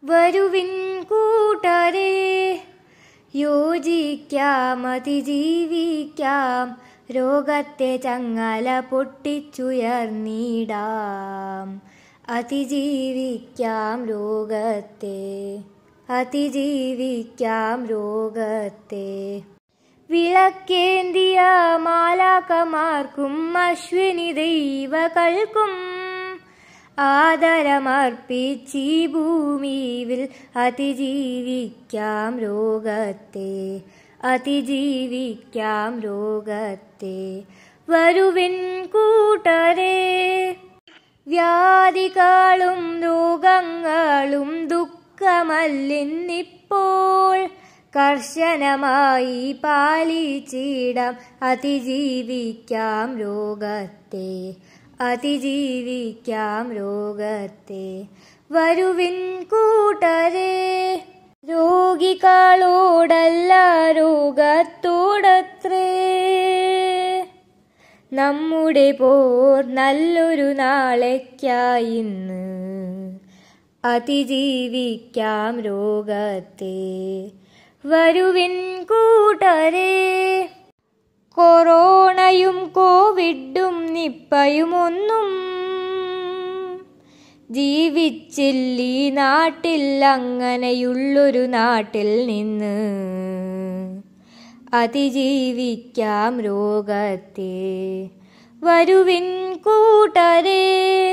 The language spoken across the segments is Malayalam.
വരുവിൻ കൂട്ടരെ യോജിക്കാം അതിജീവിക്കാം രോഗത്തെ ചങ്ങല പൊട്ടിച്ചുയർന്നിടാം അതിജീവിക്കാം രോഗത്തെ അതിജീവിക്കാം രോഗത്തെ വിളക്കേന്തിയ മാലാക്കമാർക്കും അശ്വിനി ദൈവകൾക്കും ആദരമർപ്പിച്ചീ ഭൂമിയിൽ അതിജീവിക്കാം രോഗത്തെ അതിജീവിക്കാം രോഗത്തെ വരുവിൻ കൂട്ടരെ വ്യാധികളും രോഗങ്ങളും ദുഃഖമല്ലിന്നിപ്പോൾ കർശനമായി പാലിച്ചിടാം അതിജീവിക്കാം രോഗത്തെ അതിജീവിക്കാം രോഗത്തെ വരുവിൻ കൂട്ടരെ രോഗികളോടല്ല രോഗത്തോടത്രേ നമ്മുടെ പോർ നല്ലൊരു നാളേക്കായി ഇന്ന് അതിജീവിക്കാം രോഗത്തെ വരുവിൻ കൂട്ടരെ കൊറോണയും കോവിഡും നിപ്പയും ഒന്നും ജീവിച്ചില്ലീ നാട്ടിൽ അങ്ങനെയുള്ളൊരു നാട്ടിൽ നിന്ന് അതിജീവിക്കാം രോഗത്തെ വരുവിൻ കൂട്ടരെ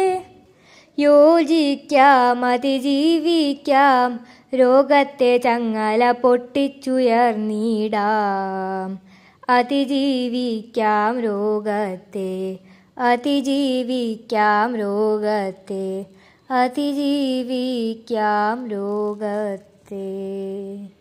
യോജിക്കാം അതിജീവിക്കാം രോഗത്തെ ചങ്ങല പൊട്ടിച്ചുയർന്നിടാം അതിജീവിക്കാം രോഗത്തെ അതിജീവിക്കാം രോഗത്തെ അതിജീവിക്കാം രോഗത്തെ